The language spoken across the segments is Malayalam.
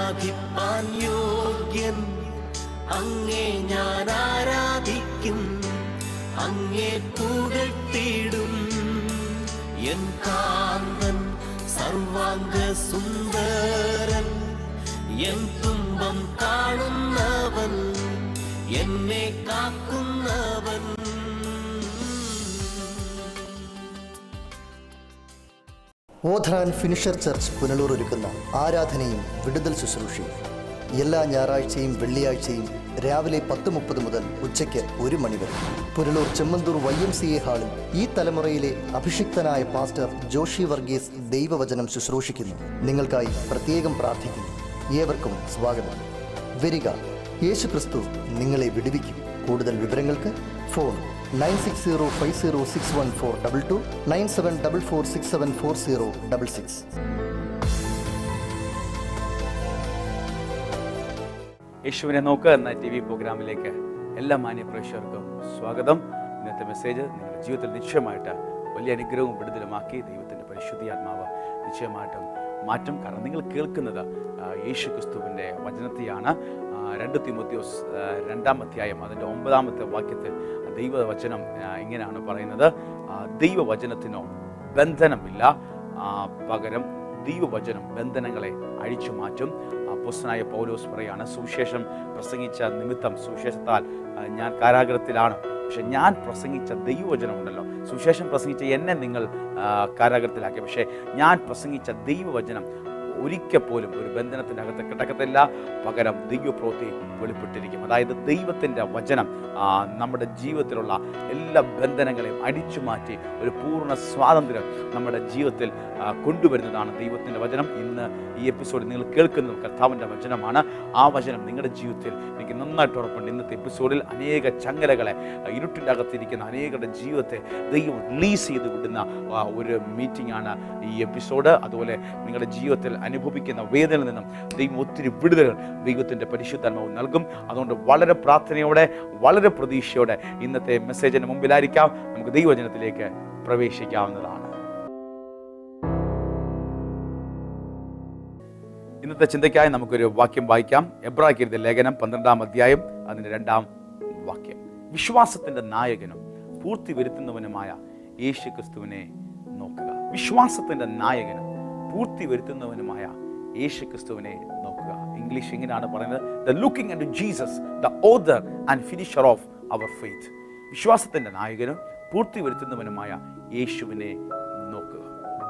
ആരാധിപ്പാൻ യോഗ്യൻ അങ്ങേ ഞാൻ ആരാധിക്കും അങ്ങേ പുകഴ്ത്തിയിടും എൻ കാന്തൻ സർവാംഗ സുന്ദരൻ എൻ തുമ്പം കാണുന്നവൻ എന്നെ കാക്കുന്നവൻ ഓധറാൻ ഫിനിഷർ ചർച്ച് പുനലൂർ ഒരുക്കുന്ന ആരാധനയും വിടുതൽ ശുശ്രൂഷയും എല്ലാ ഞായറാഴ്ചയും വെള്ളിയാഴ്ചയും രാവിലെ പത്ത് മുപ്പത് മുതൽ ഉച്ചയ്ക്ക് ഒരു മണി വരെ Punalur Chemmanthur Y M C A ഹാളിൽ ഈ തലമുറയിലെ അഭിഷിക്തനായ പാസ്റ്റർ ജോഷി വർഗീസ് ദൈവവചനം ശുശ്രൂഷിക്കുന്നു നിങ്ങൾക്കായി പ്രത്യേകം പ്രാർത്ഥിക്കുന്നു ഏവർക്കും സ്വാഗതം വരിക യേശു ക്രിസ്തു നിങ്ങളെ വിടുവിക്കും കൂടുതൽ വിവരങ്ങൾക്ക് phone nine six zero five zero six one four double two nine seven double four six seven four zero double six യേശുവിനെ നോക്കുക എന്ന ടി വി പ്രോഗ്രാമിലേക്ക് എല്ലാ മാന്യ പ്രേക്ഷകർക്കും സ്വാഗതം ഇന്നത്തെ മെസ്സേജ് നിങ്ങളുടെ ജീവിതത്തിൽ നിശ്ചയമായിട്ട് വലിയ അനുഗ്രഹവും വിടുതലുമാക്കി ദൈവത്തിൻ്റെ പരിശുദ്ധിയാത്മാവ് നിശ്ചയമായിട്ടും മാറ്റും കാരണം നിങ്ങൾ കേൾക്കുന്നത് ആ, യേശു ക്രിസ്തുവിൻ്റെ വചനത്തെയാണ് ആ, രണ്ട് തിമോത്തിയോസ് ആ, രണ്ടാം അധ്യായം അതിൻ്റെ ഒമ്പതാമത്തെ വാക്യത്തിൽ ദൈവവചനം ആ, ഇങ്ങനെയാണ് പറയുന്നത് ആ, ദൈവവചനത്തിനോ ബന്ധനമില്ല ആ, പകരം ദൈവവചനം ബന്ധനങ്ങളെ അഴിച്ചു മാറ്റും അപ്പോസ്തനായ പൗലോസ് പറയാണ് സുവിശേഷം പ്രസംഗിച്ച നിമിത്തം സുവിശേഷത്താൽ ആ, ഞാൻ കാരാഗ്രഹത്തിലാണ് പക്ഷെ ഞാൻ പ്രസംഗിച്ച ദൈവവചനമുണ്ടല്ലോ സുവിശേഷം പ്രസംഗിച്ച എന്നെ നിങ്ങൾ ആ, കാരാഗ്രഹത്തിലാക്കി പക്ഷേ ഞാൻ പ്രസംഗിച്ച ദൈവവചനം ഒരിക്കൽ പോലും ഒരു ബന്ധനത്തിൻ്റെ അകത്ത് കിടക്കത്തില്ല പകരം ദൈവപ്രവൃത്തി വെളിപ്പെട്ടിരിക്കും അതായത് ദൈവത്തിൻ്റെ വചനം ആ, നമ്മുടെ ജീവിതത്തിലുള്ള എല്ലാ ബന്ധനങ്ങളെയും അടിച്ചു മാറ്റി ഒരു പൂർണ്ണ സ്വാതന്ത്ര്യം നമ്മുടെ ജീവിതത്തിൽ ആ, കൊണ്ടുവരുന്നതാണ് ദൈവത്തിൻ്റെ വചനം ഇന്ന് ഈ എപ്പിസോഡ് നിങ്ങൾ കേൾക്കുന്നത് കർത്താവിൻ്റെ വചനമാണ് ആ വചനം നിങ്ങളുടെ ജീവിതത്തിൽ എനിക്ക് നന്നായിട്ട് ഉറപ്പുണ്ട് ഇന്നത്തെ എപ്പിസോഡിൽ അനേക ചങ്ങലകളെ ആ, ഇരുട്ടിൻ്റെ അകത്തിരിക്കുന്ന അനേകരുടെ ജീവിതത്തെ ദൈവം റിലീസ് ചെയ്ത് വിടുന്ന ആ, ഒരു മീറ്റിംഗ് ആണ് ഈ എപ്പിസോഡ് അതുപോലെ നിങ്ങളുടെ ജീവിതത്തിൽ അനുഭവിക്കുന്ന വേദനയിൽ നിന്നും ദൈവം ഒത്തിരി വിടുതലുകൾ ദൈവത്തിൻ്റെ പരിശുദ്ധാത്മാവ് നൽകും അതുകൊണ്ട് വളരെ പ്രാർത്ഥനയോടെ വളരെ പ്രതീക്ഷയോടെ ഇന്നത്തെ മെസ്സേജിന് മുമ്പിലായിരിക്കാം നമുക്ക് ദൈവവചനത്തിലേക്ക് പ്രവേശിക്കാവുന്നതാണ് ഇന്നത്തെ ചിന്തയ്ക്കായി നമുക്കൊരു വാക്യം വായിക്കാം എബ്രാക്കിരുന്ന ലേഖനം പന്ത്രണ്ടാം അധ്യായം അതിൻ്റെ രണ്ടാം വാക്യം വിശ്വാസത്തിൻ്റെ നായകനും പൂർത്തി വരുത്തുന്നവനുമായ യേശു ക്രിസ്തുവിനെ നോക്കുക വിശ്വാസത്തിൻ്റെ നായകനും പൂർത്തി വരുത്തുന്നവനുമായ യേശു ക്രിസ്തുവിനെ നോക്കുക ഇംഗ്ലീഷ് ഇങ്ങനെയാണ് പറയുന്നത് the looking and Jesus the author and finisher of our faith വിശ്വാസത്തിൻ്റെ നായകനും പൂർത്തി വരുത്തുന്നവനുമായ യേശുവിനെ നോക്കുക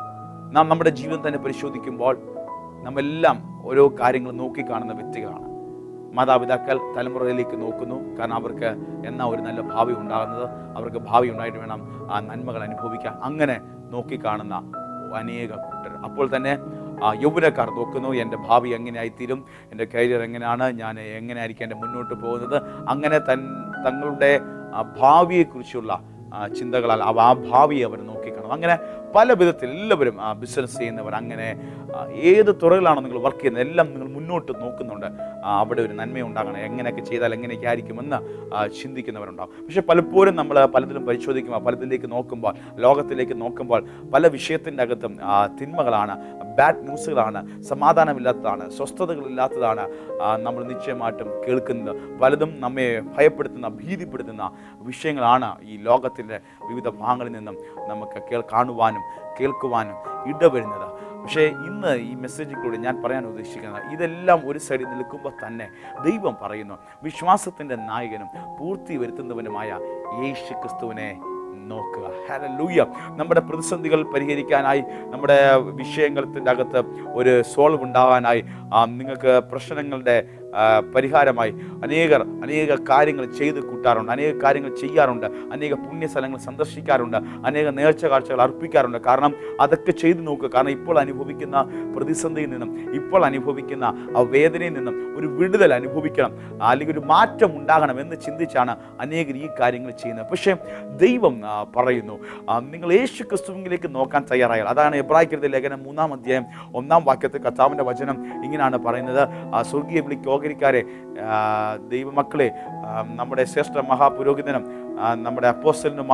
നാം നമ്മുടെ ജീവിതം തന്നെ പരിശോധിക്കുമ്പോൾ നമ്മെല്ലാം ഓരോ കാര്യങ്ങൾ നോക്കിക്കാണുന്ന വ്യക്തികളാണ് മാതാപിതാക്കൾ തലമുറയിലേക്ക് നോക്കുന്നു കാരണം അവർക്ക് എന്നാ ഒരു നല്ല ഭാവി ഉണ്ടാകുന്നത് അവർക്ക് ഭാവി ഉണ്ടായിട്ട് വേണം ആ നന്മകൾ അനുഭവിക്കാൻ അങ്ങനെ നോക്കിക്കാണുന്ന അനേക കൂട്ടർ അപ്പോൾ തന്നെ ആ, യൗവനക്കാർ നോക്കുന്നു എൻ്റെ ഭാവി എങ്ങനെയായിത്തീരും എൻ്റെ കരിയർ എങ്ങനെയാണ് ഞാൻ എങ്ങനെയായിരിക്കും എൻ്റെ മുന്നോട്ട് പോകുന്നത് അങ്ങനെ തൻ തങ്ങളുടെ ആ, ഭാവിയെക്കുറിച്ചുള്ള ആ, ചിന്തകളാൽ അവ ആ ഭാവിയെ അവർ നോക്കിക്കാണും അങ്ങനെ പല വിധത്തിൽ എല്ലാവരും ബിസിനസ് ചെയ്യുന്നവർ അങ്ങനെ ആ, ഏത് തുറയിലാണോ നിങ്ങൾ വർക്ക് ചെയ്യുന്നത് എല്ലാം നിങ്ങൾ മുന്നോട്ട് നോക്കുന്നുണ്ട് ആ, അവിടെ ഒരു നന്മ ഉണ്ടാകണം എങ്ങനെയൊക്കെ ചെയ്താൽ എങ്ങനെയൊക്കെ ആയിരിക്കുമെന്ന് ആ, ചിന്തിക്കുന്നവരുണ്ടാവും പക്ഷെ പലപ്പോഴും നമ്മൾ പലതിലും പരിശോധിക്കുമ്പോൾ പലതിലേക്ക് നോക്കുമ്പോൾ ലോകത്തിലേക്ക് നോക്കുമ്പോൾ പല വിഷയത്തിൻ്റെ അകത്തും ആ, തിന്മകളാണ് ബാഡ് ന്യൂസുകളാണ് സമാധാനമില്ലാത്തതാണ് സ്വസ്ഥതകളില്ലാത്തതാണ് ആ, നമ്മൾ നിശ്ചയമായിട്ടും കേൾക്കുന്നത് പലതും നമ്മെ ഭയപ്പെടുത്തുന്ന ഭീതിപ്പെടുത്തുന്ന വിഷയങ്ങളാണ് ഈ ലോകത്തിൻ്റെ വിവിധ ഭാഗങ്ങളിൽ നിന്നും നമുക്ക് കേൾ കാണുവാനും കേൾക്കുവാനും ഇടവരുന്നത് പക്ഷേ ഇന്ന് ഈ മെസ്സേജിലൂടെ ഞാൻ പറയാൻ ഉദ്ദേശിക്കുന്നത് ഇതെല്ലാം ഒരു സൈഡിൽ നിൽക്കുമ്പോൾ തന്നെ ദൈവം പറയുന്നു വിശ്വാസത്തിൻ്റെ നായകനും പൂർത്തി വരുത്തുന്നവനുമായ യേശു ക്രിസ്തുവിനെ നോക്കുക ഹല്ലേലൂയ നമ്മുടെ പ്രതിസന്ധികൾ പരിഹരിക്കാനായി നമ്മുടെ വിഷയങ്ങളുടെ അകത്ത് ഒരു സോൾവ് ഉണ്ടാകാനായി ആ, നിങ്ങൾക്ക് പ്രശ്നങ്ങളുടെ ആ, പരിഹാരമായി അനേകർ അനേക കാര്യങ്ങൾ ചെയ്ത് കൂട്ടാറുണ്ട് അനേക കാര്യങ്ങൾ ചെയ്യാറുണ്ട് അനേക പുണ്യസ്ഥലങ്ങൾ സന്ദർശിക്കാറുണ്ട് അനേക നേർച്ച കാഴ്ചകൾ അർപ്പിക്കാറുണ്ട് കാരണം അതൊക്കെ ചെയ്തു നോക്കുക കാരണം ഇപ്പോൾ അനുഭവിക്കുന്ന പ്രതിസന്ധിയിൽ നിന്നും ഇപ്പോൾ അനുഭവിക്കുന്ന ആ വേദനയിൽ നിന്നും ഒരു വിടുതൽ അനുഭവിക്കണം അല്ലെങ്കിൽ ഒരു മാറ്റം ഉണ്ടാകണം എന്ന് ചിന്തിച്ചാണ് അനേകർ ഈ കാര്യങ്ങൾ ചെയ്യുന്നത് പക്ഷേ ദൈവം ആ, പറയുന്നു ആ, നിങ്ങൾ യേശു ക്രിസ്തുവിലേക്ക് നോക്കാൻ തയ്യാറായാൽ അതാണ് എബ്രാഹിക്കരുത് ലേഖനം മൂന്നാം അധ്യായം ഒന്നാം വാക്യത്തിൽ കർത്താവിൻ്റെ വചനം ഇങ്ങനെയാണ് പറയുന്നത് ആ, സ്വർഗീയ വിളി ഓഹരിക്കാരെ ദൈവമക്കളെ ആ, നമ്മുടെ ശ്രേഷ്ഠ മഹാപുരോഹിതനും ആ, നമ്മുടെ അപ്പോസ്റ്റലിനുമായ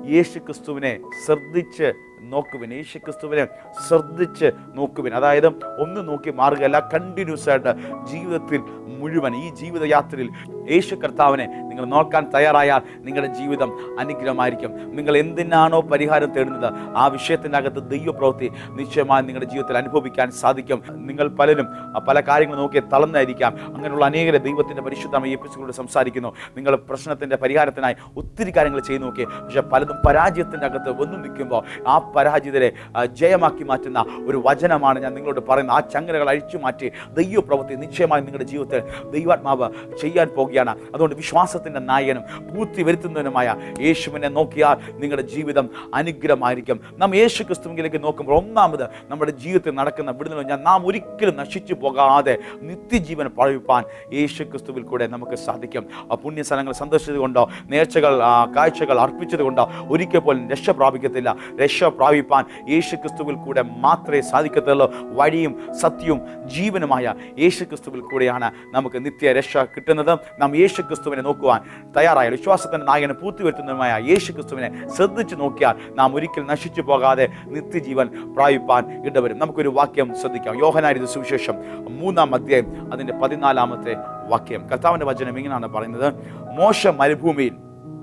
യേശു ക്രിസ്തുവിനെ ശ്രദ്ധിച്ച് നോക്കുവിൻ യേശു ക്രിസ്തുവിനെ ശ്രദ്ധിച്ച് നോക്കുവിൻ അതായത് ഒന്ന് നോക്കി മാറുകയല്ല കണ്ടിന്യൂസ് ആയിട്ട് ജീവിതത്തിൽ മുഴുവൻ ഈ ജീവിതയാത്രയിൽ യേശു കർത്താവിനെ നിങ്ങൾ നോക്കാൻ തയ്യാറായാൽ നിങ്ങളുടെ ജീവിതം അനുഗ്രഹമായിരിക്കും നിങ്ങൾ എന്തിനാണോ പരിഹാരം തേടുന്നത് ആ വിഷയത്തിനകത്ത് ദൈവപ്രവൃത്തി നിശ്ചയമായി നിങ്ങളുടെ ജീവിതത്തിൽ അനുഭവിക്കാൻ സാധിക്കും നിങ്ങൾ പലരും ആ, പല കാര്യങ്ങൾ നോക്കി തളർന്നായിരിക്കാം അങ്ങനെയുള്ള അനേകരെ ദൈവത്തിൻ്റെ പരിശുദ്ധമായ എപ്പിസോഡിലൂടെ സംസാരിക്കുന്നു നിങ്ങൾ പ്രശ്നത്തിൻ്റെ പരിഹാരത്തിനായി ഒത്തിരി കാര്യങ്ങൾ ചെയ്തു നോക്കി പക്ഷേ പലതും പരാജയത്തിൻ്റെ അകത്ത് വന്നു നിൽക്കുമ്പോൾ ആ പരാജിതരെ ആ, ജയമാക്കി മാറ്റുന്ന ഒരു വചനമാണ് ഞാൻ നിങ്ങളോട് പറയുന്നത് ആ ചങ്ങലകൾ അഴിച്ചു മാറ്റി ദൈവപ്രവൃത്തി നിശ്ചയമായി നിങ്ങളുടെ ജീവിതത്തിൽ ദൈവാത്മാവ് ചെയ്യാൻ പോകുകയാണ് അതുകൊണ്ട് വിശ്വാസത്തിൻ്റെ നായകനും പൂർത്തി വരുത്തുന്നതിനുമായ യേശുവിനെ നോക്കിയാൽ നിങ്ങളുടെ ജീവിതം അനുഗ്രഹമായിരിക്കും നാം യേശു ക്രിസ്തുവിലേക്ക് നോക്കുമ്പോൾ ഒന്നാമത് നമ്മുടെ ജീവിതത്തിൽ നടക്കുന്ന വിടുതൽ ഞാൻ നാം ഒരിക്കലും നശിച്ചു പോകാതെ നിത്യജീവൻ പഴവിപ്പാൻ യേശു ക്രിസ്തുവിൽ കൂടെ നമുക്ക് സാധിക്കും ആ പുണ്യ സ്ഥലങ്ങൾ സന്ദർശിച്ചതുകൊണ്ടോ നേർച്ചകൾ ആ, കാഴ്ചകൾ അർപ്പിച്ചതുകൊണ്ടോ ഒരിക്കൽ പോലും രക്ഷ പ്രാപിക്കത്തില്ല രക്ഷ പ്രാപിപ്പാൻ യേശു ക്രിസ്തുവിൽ കൂടെ മാത്രമേ സാധിക്കത്തുള്ളൂ വഴിയും സത്യവും ജീവനുമായ യേശു ക്രിസ്തുവിൽ കൂടെയാണ് നമുക്ക് നിത്യ രക്ഷ കിട്ടുന്നത് നാം യേശു ക്രിസ്തുവിനെ നോക്കുവാൻ തയ്യാറായ വിശ്വാസത്തിൻ്റെ നായകനെ പൂർത്തിവരുത്തുന്നതുമായ യേശു ക്രിസ്തുവിനെ ശ്രദ്ധിച്ചു നോക്കിയാൽ നാം ഒരിക്കൽ നശിച്ചു പോകാതെ നിത്യജീവൻ പ്രാപിപ്പാൻ ഇടവരും നമുക്കൊരു വാക്യം ശ്രദ്ധിക്കാം യോഹനാരിത് സുവിശേഷം മൂന്നാം അധ്യായം അതിൻ്റെ പതിനാലാമത്തെ വാക്യം കർത്താവിൻ്റെ വചനം ഇങ്ങനെയാണ് പറയുന്നത് മോശ മരുഭൂമിയിൽ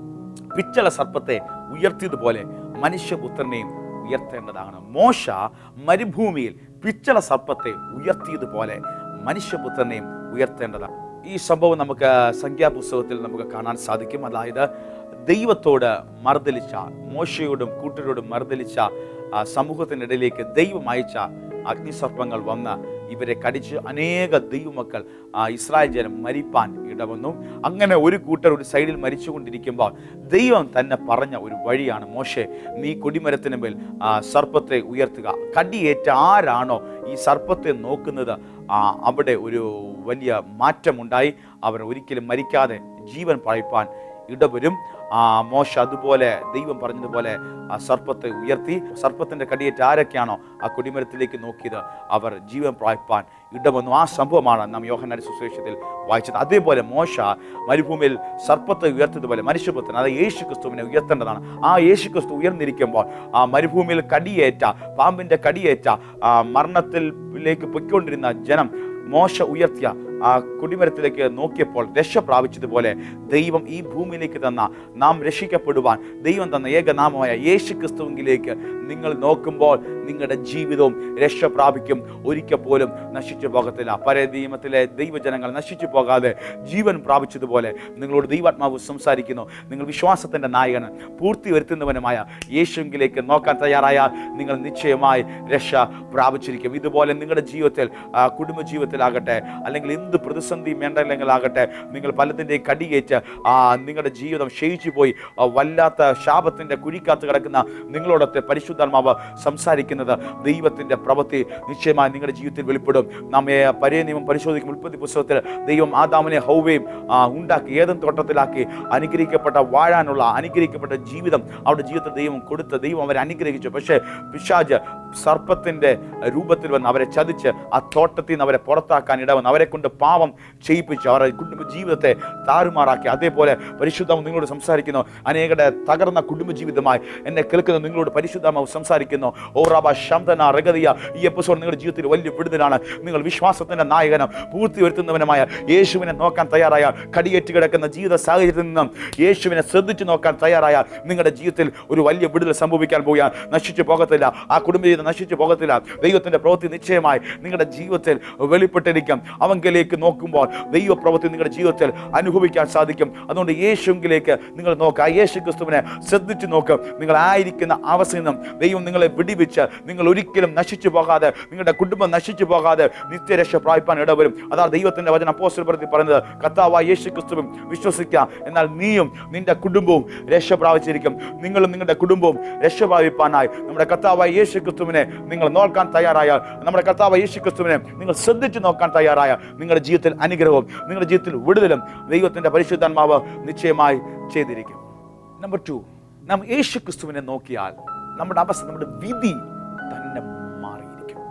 പിച്ചള സർപ്പത്തെ ഉയർത്തിയതുപോലെ മനുഷ്യപുത്രനെയും ഉയർത്തേണ്ടതാണ് മോശ മരുഭൂമിയിൽ പിച്ചള സർപ്പത്തെ ഉയർത്തിയതുപോലെ മനുഷ്യപുത്രനെയും ഉയർത്തേണ്ടതാണ് ഈ സംഭവം നമുക്ക് സംഖ്യാപുസ്തകത്തിൽ നമുക്ക് കാണാൻ സാധിക്കും അതായത് ദൈവത്തോട് മർദ്ദലിച്ച മോശയോടും കൂട്ടരോടും മർദ്ദലിച്ച ആ, സമൂഹത്തിനിടയിലേക്ക് ദൈവം അയച്ച അഗ്നിസർപ്പങ്ങൾ വന്ന് ഇവരെ കടിച്ച് അനേക ദൈവമക്കൾ ആ, ഇസ്രായേൽ ജനം മരിപ്പാൻ ഇടവന്നു അങ്ങനെ ഒരു കൂട്ടർ ഒരു സൈഡിൽ മരിച്ചുകൊണ്ടിരിക്കുമ്പോൾ ദൈവം തന്നെ പറഞ്ഞ ഒരു വഴിയാണ് മോശെ നീ കൊടിമരത്തിന് മേൽ ആ, സർപ്പത്തെ ഉയർത്തുക കടിയേറ്റ ആരാണോ ഈ സർപ്പത്തെ നോക്കുന്നത് ആ, അവിടെ ഒരു വലിയ മാറ്റമുണ്ടായി അവർ ഒരിക്കലും മരിക്കാതെ ജീവൻ പഴയ്പ്പാൻ ഇടവരും ആ മോശ അതുപോലെ ദൈവം പറഞ്ഞതുപോലെ ആ സർപ്പത്തെ ഉയർത്തി സർപ്പത്തിന്റെ കടിയേറ്റ് ആരൊക്കെയാണോ ആ കൊടിമരത്തിലേക്ക് നോക്കിയത് അവർ ജീവൻ പ്രാപിപ്പാൻ ഇടവന്നു ആ സംഭവമാണ് നാം യോഹന്നാന്റെ സുശേഷത്തിൽ വായിച്ചത് അതേപോലെ മോശ മരുഭൂമിയിൽ സർപ്പത്തെ ഉയർത്തതുപോലെ മനുഷ്യപുത്രൻ അതായത് യേശു ക്രിസ്തുവിനെ ഉയർത്തേണ്ടതാണ് ആ യേശു ക്രിസ്തു ഉയർന്നിരിക്കുമ്പോൾ ആ മരുഭൂമിയിൽ കടിയേറ്റ പാമ്പിന്റെ കടിയേറ്റ ആ മരണത്തിലേക്ക് പൊയ്ക്കൊണ്ടിരുന്ന ജനം മോശ ഉയർത്തിയ ആ കുടിമരത്തിലേക്ക് നോക്കിയപ്പോൾ രക്ഷ പ്രാപിച്ചതുപോലെ ദൈവം ഈ ഭൂമിയിലേക്ക് തന്ന നാം രക്ഷിക്കപ്പെടുവാൻ ദൈവം തന്ന ഏകനാമമായ യേശു ക്രിസ്തുവിലേക്ക് നിങ്ങൾ നോക്കുമ്പോൾ നിങ്ങളുടെ ജീവിതവും രക്ഷ പ്രാപിക്കും ഒരിക്കൽ പോലും നശിച്ചു പോകത്തില്ല പഴയ നിയമത്തിലെ ദൈവജനങ്ങൾ നശിച്ചു പോകാതെ ജീവൻ പ്രാപിച്ചതുപോലെ നിങ്ങളോട് ദൈവാത്മാവ് സംസാരിക്കുന്നു നിങ്ങൾ വിശ്വാസത്തിൻ്റെ നായകൻ പൂർത്തി വരുത്തുന്നവനുമായ യേശുവിലേക്ക് നോക്കാൻ തയ്യാറായാൽ നിങ്ങൾ നിശ്ചയമായി രക്ഷ പ്രാപിച്ചിരിക്കും ഇതുപോലെ നിങ്ങളുടെ ജീവിതത്തിൽ ആ, കുടുംബ ജീവിതത്തിലാകട്ടെ അല്ലെങ്കിൽ എന്ത് പ്രതിസന്ധി വേണ്ടല്ലെങ്കിലാകട്ടെ നിങ്ങൾ പലതിൻ്റെയും കടിയേറ്റ് ആ നിങ്ങളുടെ ജീവിതം ക്ഷയിച്ചു പോയി ആ, വല്ലാത്ത ശാപത്തിൻ്റെ കുഴിക്കകത്ത് കിടക്കുന്ന നിങ്ങളോടൊത്ത് പരിശുദ്ധാത്മാവ് സംസാരിക്കുന്നത് ദൈവത്തിൻ്റെ പ്രവൃത്തി നിശ്ചയമായി നിങ്ങളുടെ ജീവിതത്തിൽ വെളിപ്പെടും നമ്മെ പഴയ നിയമം പരിശോധിക്കും ഉൽപ്പത്തി പുസ്തകത്തിൽ ദൈവം ആദാമിനെ ഹൗവയും ആ, ഉണ്ടാക്കി ഏതും തോട്ടത്തിലാക്കി അനുഗ്രഹിക്കപ്പെട്ട വാഴാനുള്ള അനുഗ്രഹിക്കപ്പെട്ട ജീവിതം അവരുടെ ജീവിതത്തിൽ ദൈവം കൊടുത്ത ദൈവം അവരെ അനുഗ്രഹിച്ചു പക്ഷേ പിശാജ് സർപ്പത്തിൻ്റെ രൂപത്തിൽ വന്ന് അവരെ ചതിച്ച് ആ തോട്ടത്തിൽ നിന്ന് അവരെ പുറത്താക്കാൻ ഇടവന്ന് അവരെ കൊണ്ട് പാപം ചെയ്യിപ്പിച്ചു അവരുടെ കുടുംബ ജീവിതത്തെ താറുമാറാക്കി അതേപോലെ പരിശുദ്ധാമ നിങ്ങളോട് സംസാരിക്കുന്നു അനേകരുടെ തകർന്ന കുടുംബ ജീവിതമായി എന്നെ കേൾക്കുന്ന നിങ്ങളോട് പരിശുദ്ധാമാവ് സംസാരിക്കുന്നു ഓ റാബ ശബ്ദന റഗതിയ ഈ എപ്പിസോഡ് നിങ്ങളുടെ ജീവിതത്തിൽ വലിയ വിടുതലാണ് നിങ്ങൾ വിശ്വാസത്തിന്റെ നായകനും പൂർത്തി വരുത്തുന്നവനുമായ യേശുവിനെ നോക്കാൻ തയ്യാറായ കടിയേറ്റ് കിടക്കുന്ന ജീവിത സാഹചര്യത്തിൽ നിന്നും യേശുവിനെ ശ്രദ്ധിച്ചു നോക്കാൻ തയ്യാറായ നിങ്ങളുടെ ജീവിതത്തിൽ ഒരു വലിയ വിടുതൽ സംഭവിക്കാൻ പോയാൽ നശിച്ചു പോകത്തില്ല ആ കുടുംബ ജീവിതം നശിച്ചു പോകത്തില്ല ദൈവത്തിന്റെ പ്രവൃത്തി നിശ്ചയമായി നിങ്ങളുടെ ജീവിതത്തിൽ വെളിപ്പെട്ടിരിക്കും അവങ്കിലേക്ക് നോക്കുമ്പോൾ ദൈവ പ്രവൃത്തി നിങ്ങളുടെ ജീവിതത്തിൽ അനുഭവിക്കാൻ സാധിക്കും അതുകൊണ്ട് യേശുവിലേക്ക് നിങ്ങൾ നോക്കുക ആ യേശു ക്രിസ്തുവിനെ ശ്രദ്ധിച്ചു നോക്കുക നിങ്ങൾ ആയിരിക്കുന്ന അവസ്ഥയിൽ നിന്നും ദൈവം നിങ്ങളെ വിടിവിച്ച് നിങ്ങൾ ഒരിക്കലും നശിച്ചു പോകാതെ നിങ്ങളുടെ കുടുംബം നശിച്ചു പോകാതെ നിത്യരക്ഷ പ്രാപിപ്പാൻ ഇടവരും അതാണ് ദൈവത്തിന്റെ വചന അപ്പോസ്റ്റൽ പ്രതി പറയുന്നത് കർത്താവായ യേശു ക്രിസ്തുവും വിശ്വസിക്കാം എന്നാൽ നീയും നിന്റെ കുടുംബവും രക്ഷ പ്രാപിച്ചിരിക്കും നിങ്ങളും നിങ്ങളുടെ കുടുംബവും രക്ഷ പ്രാപിപ്പാനായി നമ്മുടെ കർത്താവായ യേശു ക്രിസ്തുവിനെ നിങ്ങൾ നോക്കാൻ തയ്യാറായാൽ നമ്മുടെ കർത്താവായ യേശു ക്രിസ്തുവിനെ നിങ്ങൾ ശ്രദ്ധിച്ചു നോക്കാൻ തയ്യാറായ നിങ്ങളുടെ ജീവിതത്തിൽ അനുഗ്രഹവും നിങ്ങളുടെ ജീവിതത്തിൽ വിടുതലും ദൈവത്തിന്റെ പരിശുദ്ധാത്മാവ് നിശ്ചയമായി ചെയ്തിരിക്കും നമ്പർ ടു നാം യേശു ക്രിസ്തുവിനെ നോക്കിയാൽ നമ്മുടെ അവസ്ഥ നമ്മുടെ വിധി തന്നെ മാറിയിരിക്കും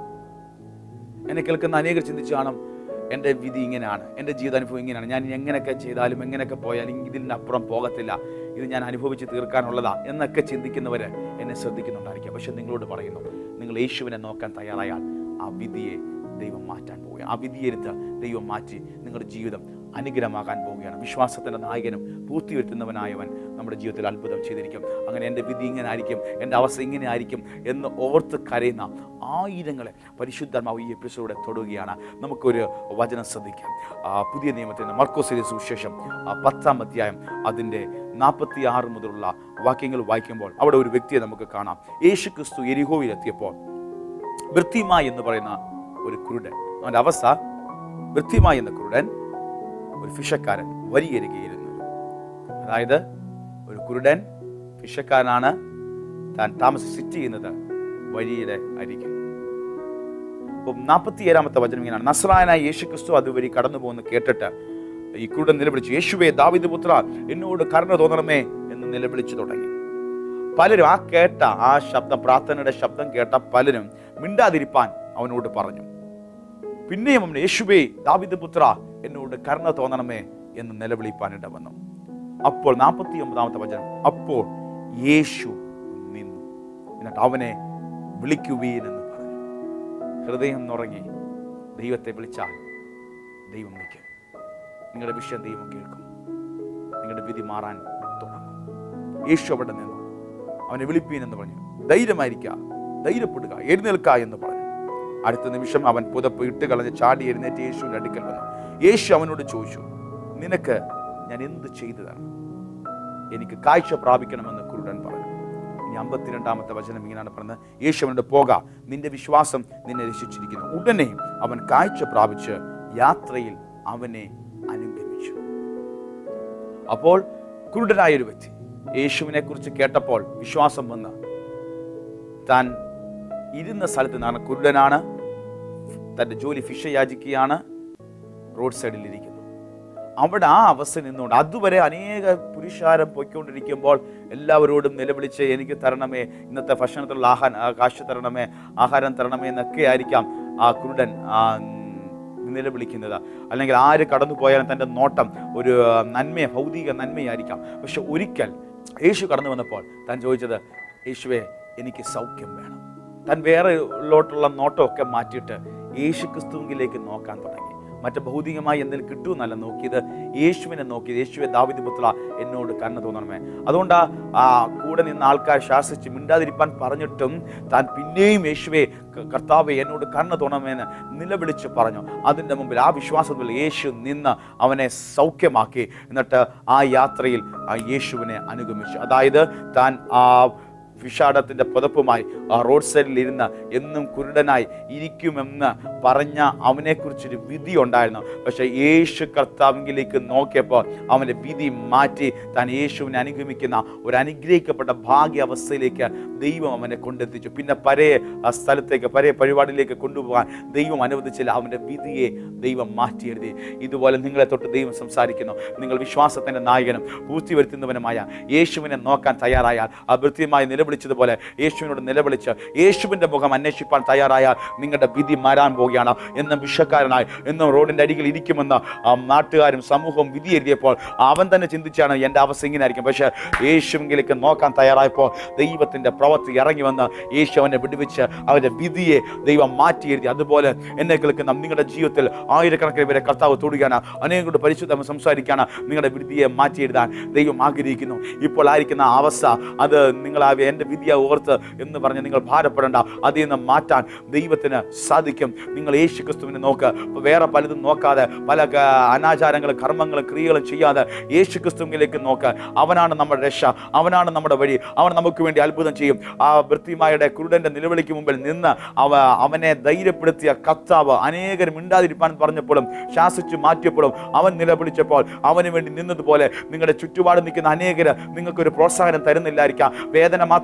എന്നെ കേൾക്കുന്ന അനേകർ ചിന്തിച്ചു കാണും എൻ്റെ വിധി ഇങ്ങനെയാണ് എൻ്റെ ജീവിതാനുഭവം ഇങ്ങനെയാണ് ഞാൻ എങ്ങനെയൊക്കെ ചെയ്താലും എങ്ങനെയൊക്കെ പോയാലും ഇതിനപ്പുറം പോകത്തില്ല ഇത് ഞാൻ അനുഭവിച്ച് തീർക്കാനുള്ളതാ എന്നൊക്കെ ചിന്തിക്കുന്നവർ എന്നെ ശ്രദ്ധിക്കുന്നുണ്ടായിരിക്കാം പക്ഷെ നിങ്ങളോട് പറയുന്നു നിങ്ങൾ യേശുവിനെ നോക്കാൻ തയ്യാറായാൽ ആ വിധിയെ ദൈവം മാറ്റാൻ പോവുകയാണ് ആ വിധിയെടുത്ത് ദൈവം മാറ്റി നിങ്ങളുടെ ജീവിതം അനുഗ്രഹമാകാൻ പോവുകയാണ് വിശ്വാസത്തിൻ്റെ നായകനും പൂർത്തി വരുത്തുന്നവനായവൻ നമ്മുടെ ജീവിതത്തിൽ അത്ഭുതം ചെയ്തിരിക്കും അങ്ങനെ എൻ്റെ വിധി ഇങ്ങനെ ആയിരിക്കും എൻ്റെ അവസ്ഥ ഇങ്ങനെ ആയിരിക്കും എന്ന് ഓർത്ത് കരയുന്ന ആയിരങ്ങളെ പരിശുദ്ധമാവ് ഈ എപ്പിസോഡ് തൊടുകയാണ് നമുക്കൊരു വചനം ശ്രദ്ധിക്കാം ആ, പുതിയ നിയമത്തിൽ മർക്കോസിലെ സുവിശേഷം ആ, പത്താം അധ്യായം അതിൻ്റെ നാൽപ്പത്തി ആറ് മുതലുള്ള വാക്യങ്ങൾ വായിക്കുമ്പോൾ അവിടെ ഒരു വ്യക്തിയെ നമുക്ക് കാണാം യേശു ക്രിസ്തു എരിഹോവിലെത്തിയപ്പോൾ വൃത്തിമായി എന്ന് പറയുന്ന ഒരു കുരുടൻ അവൻ്റെ അവസ്ഥ വൃത്തിമായി എന്ന കുരുടൻ ഒരു ഫിഷക്കാരൻ വരിയരികയിരുന്നു അതായത് ഒരു കുരുടൻ ഫിഷക്കാരനാണ് താൻ താമസ സിറ്റ് ചെയ്യുന്നത് വഴിയുടെ അരികിൽ അപ്പം നാൽപ്പത്തി ഏഴാമത്തെ വചനം ഇങ്ങനെയാണ് നസ്രായനായ യേശു ക്രിസ്തു അതുവഴി കടന്നു പോകുന്ന കേട്ടിട്ട് ഈ കുരുടൻ നിലവിളിച്ചു യേശുവേ ദാവിദ് പുത്ര എന്നോട് കരുണ തോന്നണമേ എന്ന് നിലവിളിച്ചു തുടങ്ങി പലരും ആ കേട്ട ആ ശബ്ദം പ്രാർത്ഥനയുടെ ശബ്ദം കേട്ട പലരും മിണ്ടാതിരിപ്പാൻ അവനോട് പറഞ്ഞു പിന്നെയും അവൻ യേശുവേ ദാവിദ് പുത്ര എന്നോട് കരുണ തോന്നണമേ എന്ന് നിലവിളിപ്പാൻ ഇട വന്നു അപ്പോൾ നാൽപ്പത്തി ഒമ്പതാമത്തെ വചനം അപ്പോൾ യേശു നിന്നു എന്നിട്ട് അവനെ വിളിക്കുവീൻ എന്ന് പറഞ്ഞു ഹൃദയം നുറങ്ങി ദൈവത്തെ വിളിച്ചാൽ ദൈവം നിൽക്കും നിങ്ങളുടെ വിഷയം ദൈവം കേൾക്കും നിങ്ങളുടെ വിധി മാറാൻ തുടങ്ങും യേശു അവിടെ നിന്നു അവനെ വിളിപ്പീൻ എന്ന് പറഞ്ഞു ധൈര്യമായിരിക്കുക ധൈര്യപ്പെടുക എഴുന്നേൽക്ക എന്ന് പറഞ്ഞു അടുത്ത നിമിഷം അവൻ പുതപ്പ് ഇട്ട് കളഞ്ഞ് ചാടി എഴുന്നേറ്റ് യേശുവിന്റെ അടുക്കൽ വന്നു യേശു അവനോട് ചോദിച്ചു നിനക്ക് ഞാൻ എന്ത് ചെയ്തു തരണം എനിക്ക് കാഴ്ച പ്രാപിക്കണമെന്ന് കുരുടൻ പറഞ്ഞു ഇനി അമ്പത്തിരണ്ടാമത്തെ വചനം ഇങ്ങനെയാണ് പറഞ്ഞത് യേശു അവനോട് പോക നിന്റെ വിശ്വാസം നിന്നെ രക്ഷിച്ചിരിക്കുന്നു ഉടനെ അവൻ കാഴ്ച പ്രാപിച്ച് യാത്രയിൽ അവനെ അനുഗമിച്ചു അപ്പോൾ കുരുടനായ ഒരു വ്യക്തി യേശുവിനെ കുറിച്ച് കേട്ടപ്പോൾ വിശ്വാസം വന്ന് താൻ ഇരുന്ന സ്ഥലത്ത് നിന്നാണ് കുരുടനാണ് തൻ്റെ ജോലി ഫിഷ് യാചിക്കുകയാണ് റോഡ് സൈഡിൽ ഇരിക്കുന്നു അവിടെ ആ അവസ്ഥ നിന്നുകൊണ്ട് അതുവരെ അനേക പുരുഷാരം പൊയ്ക്കൊണ്ടിരിക്കുമ്പോൾ എല്ലാവരോടും നിലവിളിച്ച് എനിക്ക് തരണമേ ഇന്നത്തെ ഭക്ഷണത്തിലുള്ള ആഹാരം ആ, കാശ് തരണമേ ആഹാരം തരണമേ എന്നൊക്കെ ആയിരിക്കാം ആ കുരുടൻ ആ, ഉം, നിലവിളിക്കുന്നത് അല്ലെങ്കിൽ ആര് കടന്നു പോയാലും തൻ്റെ നോട്ടം ഒരു നന്മയെ ഭൗതിക നന്മയായിരിക്കാം പക്ഷെ ഒരിക്കൽ യേശു കടന്നു വന്നപ്പോൾ താൻ ചോദിച്ചത് യേശുവെ എനിക്ക് സൗഖ്യം വേണം താൻ വേറെ ഉള്ളോട്ടുള്ള നോട്ടമൊക്കെ മാറ്റിയിട്ട് യേശു ക്രിസ്തുവിലേക്ക് നോക്കാൻ തുടങ്ങി മറ്റ് ഭൗതികമായി എന്തെങ്കിലും കിട്ടുമെന്നല്ല നോക്കിയത് യേശുവിനെ നോക്കിയത് യേശുവെ ദാവിദ് പുത്ര എന്നോട് കണ്ണു തോന്നണമേ അതുകൊണ്ട് ആ- ആ കൂടെ നിന്ന് ആൾക്കാർ ശാസിച്ച് മിണ്ടാതിരിപ്പാൻ പറഞ്ഞിട്ടും താൻ പിന്നെയും യേശുവെ ക- കർത്താവെ എന്നോട് കണ്ണു തോന്നണമെന്ന് നിലവിളിച്ച് പറഞ്ഞു അതിൻ്റെ മുമ്പിൽ ആ വിശ്വാസത്തിൽ യേശു നിന്ന് അവനെ സൗഖ്യമാക്കി എന്നിട്ട് ആ യാത്രയിൽ ആ യേശുവിനെ അനുഗമിച്ചു അതായത് താൻ ആ വിഷാടത്തിന്റെ പുതപ്പുമായി ആ റോഡ് സൈഡിൽ ഇരുന്ന് എന്നും കുരുടനായി ഇരിക്കുമെന്ന് പറഞ്ഞ അവനെക്കുറിച്ചൊരു വിധി ഉണ്ടായിരുന്നു പക്ഷെ യേശു കർത്താവിലേക്ക് നോക്കിയപ്പോൾ അവൻ്റെ വിധി മാറ്റി താൻ യേശുവിനെ അനുഗമിക്കുന്ന ഒരു അനുഗ്രഹിക്കപ്പെട്ട ഭാഗ്യ അവസ്ഥയിലേക്ക് ദൈവം അവനെ കൊണ്ടെത്തിച്ചു പിന്നെ പരേ ആ സ്ഥലത്തേക്ക് പരേ പരിപാടിയിലേക്ക് കൊണ്ടുപോകാൻ ദൈവം അനുവദിച്ചില്ല അവൻ്റെ വിധിയെ ദൈവം മാറ്റി എഴുതി ഇതുപോലെ നിങ്ങളെ തൊട്ട് ദൈവം സംസാരിക്കുന്നു നിങ്ങൾ വിശ്വാസത്തിൻ്റെ നായകനും പൂർത്തി വരുത്തുന്നവനുമായ യേശുവിനെ നോക്കാൻ തയ്യാറായാൽ അഭൃത്യമായി നിലവിളിച്ചതുപോലെ യേശുവിനോട് നിലവിളിച്ച് യേശുവിൻ്റെ മുഖം അന്വേഷിപ്പാൻ തയ്യാറായാൽ നിങ്ങളുടെ വിധി മാറാൻ പോവുകയാണ് എന്നും വിഷക്കാരനായി എന്നും റോഡിൻ്റെ അരികിൽ ഇരിക്കുമെന്ന് ആ നാട്ടുകാരും സമൂഹവും വിധി എഴുതിയപ്പോൾ അവൻ തന്നെ ചിന്തിച്ചാണ് എൻ്റെ അവസ്ഥ ഇങ്ങനെ ആയിരിക്കും പക്ഷേ യേശുവിലേക്ക് നോക്കാൻ തയ്യാറായപ്പോൾ ദൈവത്തിൻ്റെ പ്രവൃത്തി ഇറങ്ങി വന്ന് യേശു അവനെ വിടുവിച്ച് അവൻ്റെ വിധിയെ ദൈവം മാറ്റി എഴുതി അതുപോലെ എന്നെ കേൾക്കുന്ന നിങ്ങളുടെ ജീവിതത്തിൽ ആയിരക്കണക്കിന് പേരെ കർത്താവ് തൊടുകയാണ് അനേകരുടെ പരിശുദ്ധം സംസാരിക്കുകയാണ് നിങ്ങളുടെ വിധിയെ മാറ്റി എഴുതാൻ ദൈവം ആഗ്രഹിക്കുന്നു ഇപ്പോൾ ആയിരിക്കുന്ന ആ അവസ്ഥ അത് നിങ്ങൾ ആ എൻ്റെ വിധിയെ ഓർത്ത് എന്ന് പറഞ്ഞ് നിങ്ങൾ ഭാരപ്പെടേണ്ട അതിൽ നിന്ന് മാറ്റാൻ ദൈവത്തിന് സാധിക്കും നിങ്ങൾ യേശു ക്രിസ്തുവിനെ നോക്ക് ഇപ്പൊ വേറെ പലതും നോക്കാതെ പല ക- അനാചാരങ്ങളും കർമ്മങ്ങളും ക്രിയകളും ചെയ്യാതെ യേശു ക്രിസ്തുവിലേക്ക് നോക്ക് അവനാണ് നമ്മുടെ രക്ഷ അവനാണ് നമ്മുടെ വഴി അവൻ നമുക്ക് വേണ്ടി അത്ഭുതം ചെയ്യും ആ വൃത്തിമായുടെ കുരുടന്റെ നിലവിളിക്ക് മുമ്പിൽ നിന്ന് അവ അവനെ ധൈര്യപ്പെടുത്തിയ കർത്താവ് അനേകർ മിണ്ടാതിരിപ്പാൻ പറഞ്ഞപ്പോഴും ശാസിച്ചു മാറ്റിയപ്പോഴും അവൻ നിലവിളിച്ചപ്പോൾ അവന് വേണ്ടി നിന്നതുപോലെ നിങ്ങളുടെ ചുറ്റുപാട് നിൽക്കുന്ന അനേകര് നിങ്ങൾക്കൊരു പ്രോത്സാഹനം തരുന്നില്ലായിരിക്കാം വേദന മാത്രം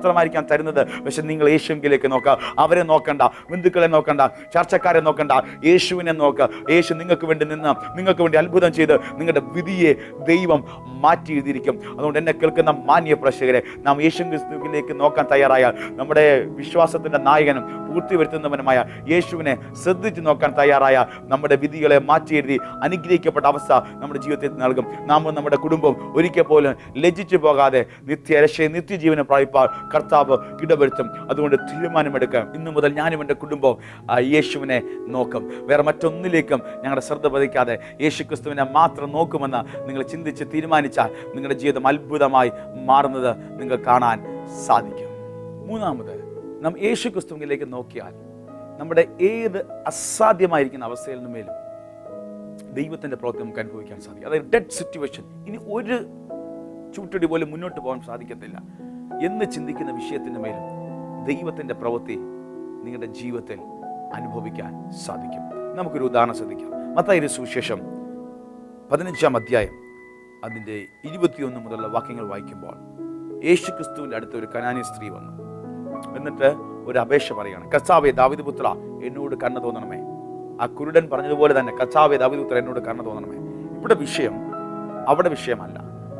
മാത്രമായിരിക്കാം തരുന്നത് പക്ഷെ നിങ്ങൾ യേശുവിലേക്ക് നോക്കുക അവരെ നോക്കണ്ട ബന്ധുക്കളെ നോക്കണ്ട ചർച്ചക്കാരെ നോക്കണ്ട യേശുവിനെ നോക്കുക യേശു നിങ്ങൾക്ക് വേണ്ടി നിന്ന് നിങ്ങൾക്ക് വേണ്ടി അത്ഭുതം ചെയ്ത് നിങ്ങളുടെ വിധിയെ ദൈവം മാറ്റി എഴുതിയിരിക്കും അതുകൊണ്ട് എന്നെ കേൾക്കുന്ന മാന്യ പ്രേക്ഷകരെ നാം യേശു ക്രിസ്തുവിലേക്ക് നോക്കാൻ തയ്യാറായാൽ നമ്മുടെ വിശ്വാസത്തിന്റെ നായകനും പൂർത്തി വരുത്തുന്നവനുമായ യേശുവിനെ ശ്രദ്ധിച്ച് നോക്കാൻ തയ്യാറായ നമ്മുടെ വിധികളെ മാറ്റി എഴുതി അനുഗ്രഹിക്കപ്പെട്ട അവസ്ഥ നമ്മുടെ ജീവിതത്തിൽ നൽകും നാം നമ്മുടെ കുടുംബം ഒരിക്കൽ പോലും ലജ്ജിച്ചു പോകാതെ നിത്യരക്ഷയെ നിത്യജീവനം പ്രാപിപ്പാൽ കർത്താവ് ഇടപെടുത്തും അതുകൊണ്ട് തീരുമാനമെടുക്കാം ഇന്നു മുതൽ ഞാനും എൻ്റെ കുടുംബവും ആ യേശുവിനെ നോക്കും വേറെ മറ്റൊന്നിലേക്കും ഞങ്ങളുടെ ശ്രദ്ധ പതിക്കാതെ യേശു ക്രിസ്തുവിനെ മാത്രം നോക്കുമെന്ന് നിങ്ങൾ ചിന്തിച്ച് തീരുമാനിച്ചാൽ നിങ്ങളുടെ ജീവിതം അത്ഭുതമായി മാറുന്നത് നിങ്ങൾക്ക് കാണാൻ സാധിക്കും മൂന്നാമത് നാം യേശു ക്രിസ്തുവിലേക്ക് നോക്കിയാൽ നമ്മുടെ ഏത് അസാധ്യമായിരിക്കുന്ന അവസ്ഥയിൽ നിന്നുമേലും ദൈവത്തിൻ്റെ പ്രവൃത്തി നമുക്ക് അനുഭവിക്കാൻ സാധിക്കും അതായത് ഡെഡ് സിറ്റുവേഷൻ ഇനി ഒരു ചൂട്ടടി പോലും മുന്നോട്ട് പോകാൻ സാധിക്കത്തില്ല എന്ന് ചിന്തിക്കുന്ന വിഷയത്തിൻ്റെ മേലും ദൈവത്തിൻ്റെ പ്രവൃത്തി നിങ്ങളുടെ ജീവിതത്തിൽ അനുഭവിക്കാൻ സാധിക്കും നമുക്കൊരു ഉദാഹരണം ശ്രദ്ധിക്കാം മത്തായി സുവിശേഷം പതിനഞ്ചാം അധ്യായം അതിൻ്റെ ഇരുപത്തിയൊന്ന് മുതലുള്ള വാക്യങ്ങൾ വായിക്കുമ്പോൾ യേശു ക്രിസ്തുവിൻ്റെ അടുത്ത് ഒരു കനാനി സ്ത്രീ വന്നു എന്നിട്ട് ഒരു അപേക്ഷ പറയാണ് കച്ചാവെ ദാവിദ് പുത്ര എന്നോട് കണ്ണു തോന്നണമേ ആ കുരുടൻ പറഞ്ഞതുപോലെ തന്നെ കച്ചാവെ ദാവിദ് പുത്ര എന്നോട് കണ്ണു തോന്നണമേ ഇവിടെ വിഷയം അവിടെ വിഷയമല്ല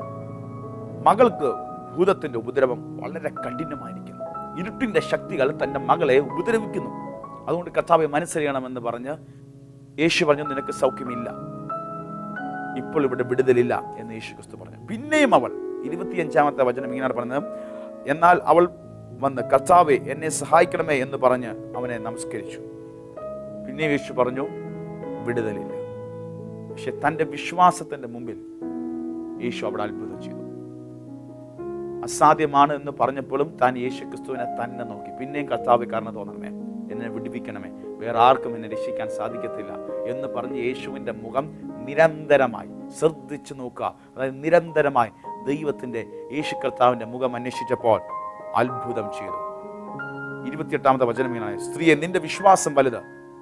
മകൾക്ക് ഭൂതത്തിന്റെ ഉപദ്രവം വളരെ കഠിനമായിരിക്കുന്നു ഇരുട്ടിന്റെ ശക്തികൾ തന്റെ മകളെ ഉപദ്രവിക്കുന്നു അതുകൊണ്ട് കർത്താവെ മനസ്സറിയണമെന്ന് പറഞ്ഞ് യേശു പറഞ്ഞു നിനക്ക് സൗഖ്യമില്ല ഇപ്പോൾ ഇവിടെ വിടുതലില്ല എന്ന് യേശു ക്രിസ്തു പറഞ്ഞു പിന്നെയും അവൾ ഇരുപത്തിയഞ്ചാമത്തെ വചനം ഇങ്ങനെ പറഞ്ഞത് എന്നാൽ അവൾ വന്ന് കർത്താവെ എന്നെ സഹായിക്കണമേ എന്ന് പറഞ്ഞ് അവനെ നമസ്കരിച്ചു പിന്നെയും യേശു പറഞ്ഞു വിടുതലില്ല പക്ഷെ തൻ്റെ വിശ്വാസത്തിന്റെ മുമ്പിൽ യേശു അവിടെ അത്ഭുതം ചെയ്തു അസാധ്യമാണ് എന്ന് പറഞ്ഞപ്പോഴും താൻ യേശു ക്രിസ്തുവിനെ തന്നെ നോക്കി പിന്നെയും കർത്താവ് കാരണം തോന്നണമേ എന്നെ വിടുവിക്കണമേ വേറെ ആർക്കും എന്നെ രക്ഷിക്കാൻ സാധിക്കത്തില്ല എന്ന് പറഞ്ഞ് യേശുവിൻ്റെ മുഖം നിരന്തരമായി ശ്രദ്ധിച്ചു നോക്കുക അതായത് നിരന്തരമായി ദൈവത്തിൻ്റെ യേശു കർത്താവിൻ്റെ മുഖം അന്വേഷിച്ചപ്പോൾ അത്ഭുതം ചെയ്തു ഇരുപത്തിയെട്ടാമത്തെ വചനം ഇങ്ങനെ സ്ത്രീയെ നിന്റെ വിശ്വാസം വലുത്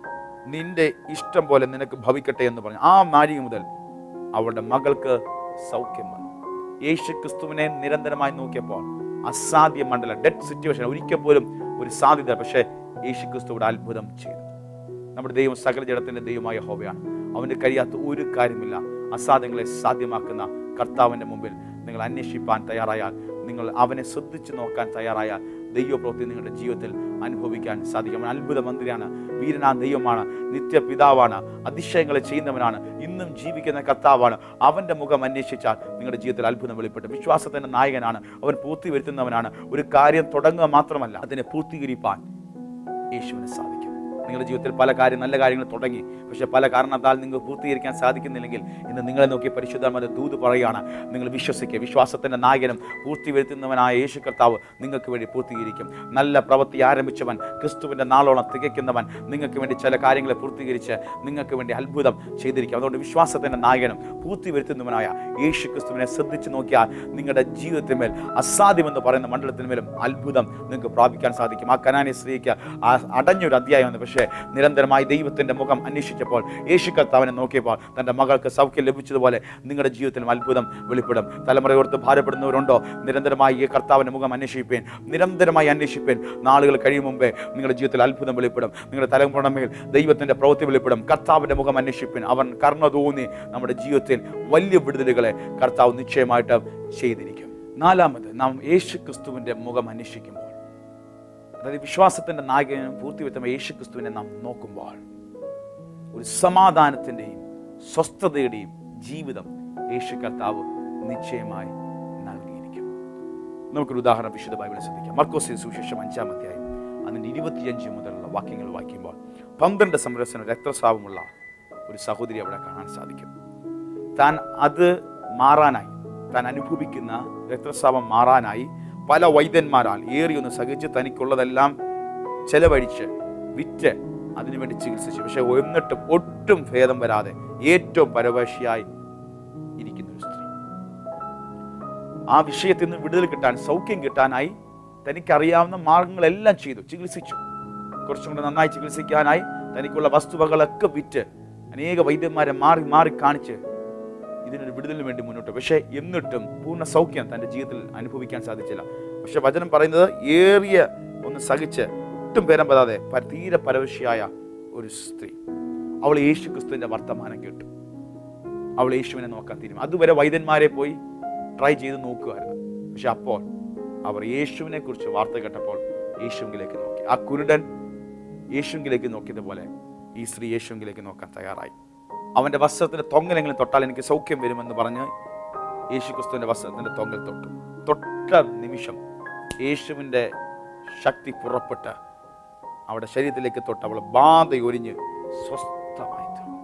നിന്റെ ഇഷ്ടം പോലെ നിനക്ക് ഭവിക്കട്ടെ എന്ന് പറഞ്ഞു ആ നാഴിക മുതൽ അവളുടെ മകൾക്ക് സൗഖ്യം വന്നു യേശു ക്രിസ്തുവിനെ നിരന്തരമായി നോക്കിയപ്പോൾ അസാധ്യ മണ്ഡലം ഡെഡ് സിറ്റുവേഷൻ ഒരിക്കൽ പോലും ഒരു സാധ്യത പക്ഷേ യേശു ക്രിസ്തുവിടെ അത്ഭുതം ചെയ്തു നമ്മുടെ ദൈവം സകല ജഡത്തിന്റെ ദൈവമായ ഹോവയാണ് അവന് കഴിയാത്ത ഒരു കാര്യമില്ല അസാധ്യങ്ങളെ സാധ്യമാക്കുന്ന കർത്താവിന്റെ മുമ്പിൽ നിങ്ങൾ അന്വേഷിപ്പാൻ തയ്യാറായാൽ നിങ്ങൾ അവനെ ശ്രദ്ധിച്ചു നോക്കാൻ തയ്യാറായാൽ ദൈവപ്രവൃത്തി നിങ്ങളുടെ ജീവിതത്തിൽ അനുഭവിക്കാൻ സാധിക്കും അവൻ അത്ഭുത മന്ത്രിയാണ് വീരനാ ദൈവമാണ് നിത്യപിതാവാണ് അതിശയങ്ങളെ ചെയ്യുന്നവനാണ് ഇന്നും ജീവിക്കുന്ന കർത്താവാണ് അവൻ്റെ മുഖം അന്വേഷിച്ചാൽ നിങ്ങളുടെ ജീവിതത്തിൽ അത്ഭുതം വെളിപ്പെട്ട് വിശ്വാസത്തിൻ്റെ നായകനാണ് അവൻ പൂർത്തി വരുത്തുന്നവനാണ് ഒരു കാര്യം തുടങ്ങുക മാത്രമല്ല അതിനെ പൂർത്തീകരിപ്പാൻ യേശുവിന് സാധിക്കും നിങ്ങളുടെ ജീവിതത്തിൽ പല കാര്യം നല്ല കാര്യങ്ങൾ തുടങ്ങി പക്ഷേ പല കാരണത്താൽ നിങ്ങൾ പൂർത്തീകരിക്കാൻ സാധിക്കുന്നില്ലെങ്കിൽ ഇന്ന് നിങ്ങളെ നോക്കി പരിശുദ്ധമായ ദൂത് പറയുകയാണ് നിങ്ങൾ വിശ്വസിക്കുക വിശ്വാസത്തിൻ്റെ നായകനും പൂർത്തി വരുത്തുന്നവനായ യേശു കർത്താവ് നിങ്ങൾക്ക് വേണ്ടി പൂർത്തീകരിക്കും നല്ല പ്രവൃത്തി ആരംഭിച്ചവൻ ക്രിസ്തുവിൻ്റെ നാളോളം തികയ്ക്കുന്നവൻ നിങ്ങൾക്ക് വേണ്ടി ചില കാര്യങ്ങളെ പൂർത്തീകരിച്ച് നിങ്ങൾക്ക് വേണ്ടി അത്ഭുതം ചെയ്തിരിക്കും അതുകൊണ്ട് വിശ്വാസത്തിൻ്റെ നായകനും പൂർത്തി വരുത്തുന്നവനായ യേശു ക്രിസ്തുവിനെ ശ്രദ്ധിച്ചു നോക്കിയാൽ നിങ്ങളുടെ ജീവിതത്തിന്മേൽ അസാധ്യമെന്ന് പറയുന്ന മണ്ഡലത്തിന്മേലും അത്ഭുതം നിങ്ങൾക്ക് പ്രാപിക്കാൻ സാധിക്കും ആ കനാനി സ്ത്രീക്ക് ആ അടഞ്ഞൊരു അധ്യായമാണ് പക്ഷേ നിരന്തരമായി ദൈവത്തിൻ്റെ മുഖം അന്വേഷിച്ചപ്പോൾ യേശു കർത്താവിനെ നോക്കിയപ്പോൾ തൻ്റെ മകൾക്ക് സൗഖ്യം ലഭിച്ചതുപോലെ നിങ്ങളുടെ ജീവിതത്തിലും അത്ഭുതം വെളിപ്പെടും തലമുറയോർത്ത് ഭാരപ്പെടുന്നവരുണ്ടോ നിരന്തരമായി ഈ കർത്താവിൻ്റെ മുഖം അന്വേഷിപ്പേൻ നിരന്തരമായി അന്വേഷിപ്പേൻ നാളുകൾ കഴിയും മുമ്പേ നിങ്ങളുടെ ജീവിതത്തിൽ അത്ഭുതം വെളിപ്പെടും നിങ്ങളുടെ തലമുറമേൽ ദൈവത്തിൻ്റെ പ്രവൃത്തി വെളിപ്പെടും കർത്താവിൻ്റെ മുഖം അന്വേഷിപ്പേൻ അവൻ കർണ തോന്നി നമ്മുടെ ജീവിതത്തിൽ വലിയ വിടുതലുകളെ കർത്താവ് നിശ്ചയമായിട്ട് ചെയ്തിരിക്കും നാലാമത് നാം യേശു ക്രിസ്തുവിൻ്റെ മുഖം അന്വേഷിക്കുമ്പോൾ അതായത് വിശ്വാസത്തിൻ്റെ നായകനും പൂർത്തിവെത്തുന്ന യേശു ക്രിസ്തുവിനെ നാം നോക്കുമ്പോൾ ഒരു സമാധാനത്തിൻ്റെയും സ്വസ്ഥതയുടെയും ജീവിതം യേശു കർത്താവ് നിശ്ചയമായി നൽകിയിരിക്കും നമുക്കൊരു ഉദാഹരണം വിശുദ്ധ ബൈബിളിൽ ശ്രദ്ധിക്കാം മർക്കോസിന് സുവിശേഷം അഞ്ചാം അധ്യായം അതിൻ്റെ ഇരുപത്തിയഞ്ച് മുതലുള്ള വാക്യങ്ങൾ വായിക്കുമ്പോൾ പന്ത്രണ്ട് സംരക്ഷണ രക്തസ്രാവമുള്ള ഒരു സഹോദരി അവിടെ കാണാൻ സാധിക്കും താൻ അത് മാറാനായി താൻ അനുഭവിക്കുന്ന രക്തസ്രാവം മാറാനായി പല വൈദ്യന്മാരാൽ ഏറിയൊന്ന് സഹിച്ച് തനിക്കുള്ളതെല്ലാം ചെലവഴിച്ച് വിറ്റ് അതിനുവേണ്ടി ചികിത്സിച്ചു പക്ഷെ എന്നിട്ടും ഒട്ടും ഭേദം വരാതെ ഏറ്റവും പരവശിയായി ഇരിക്കുന്ന ഒരു സ്ത്രീ ആ വിഷയത്തിൽ നിന്ന് വിടുതൽ കിട്ടാൻ സൗഖ്യം കിട്ടാനായി തനിക്കറിയാവുന്ന മാർഗങ്ങളെല്ലാം ചെയ്തു ചികിത്സിച്ചു കുറച്ചും കൂടെ നന്നായി ചികിത്സിക്കാനായി തനിക്കുള്ള വസ്തുവകളൊക്കെ വിറ്റ് അനേക വൈദ്യന്മാരെ മാറി മാറി കാണിച്ച് ഇതിനൊരു വിടുതലിന് വേണ്ടി മുന്നോട്ട് പക്ഷേ എന്നിട്ടും പൂർണ്ണ സൗഖ്യം തൻ്റെ ജീവിതത്തിൽ അനുഭവിക്കാൻ സാധിച്ചില്ല പക്ഷെ വചനം പറയുന്നത് ഏറിയ ഒന്ന് സഹിച്ച് ഒട്ടും പേരം പെടാതെ പ- തീരെ പരവശിയായ ഒരു സ്ത്രീ അവൾ യേശു ക്രിസ്തുവിന്റെ വർത്തമാനം കേട്ടു അവൾ യേശുവിനെ നോക്കാൻ തീരുമാനം അതുവരെ വൈദ്യന്മാരെ പോയി ട്രൈ ചെയ്ത് നോക്കുമായിരുന്നു പക്ഷെ അപ്പോൾ അവർ യേശുവിനെ കുറിച്ച് വാർത്ത കേട്ടപ്പോൾ യേശുവിലേക്ക് നോക്കി ആ കുരുടൻ യേശുവിലേക്ക് നോക്കിയതുപോലെ ഈ സ്ത്രീ യേശുവിലേക്ക് നോക്കാൻ തയ്യാറായി അവന്റെ വസ്ത്രത്തിന്റെ തൊങ്ങലെങ്കിലും തൊട്ടാൽ എനിക്ക് സൗഖ്യം വരുമെന്ന് പറഞ്ഞ് യേശു ക്രിസ്തുവിന്റെ വസ്ത്രത്തിന്റെ തൊങ്ങൽ തൊട്ടു തൊട്ട നിമിഷം യേശുവിന്റെ ശക്തി പുറപ്പെട്ട് അവളുടെ ശരീരത്തിലേക്ക് തൊട്ട് അവൾ ബാധയൊരിഞ്ഞ് സ്വസ്ഥമായി തീർന്നു.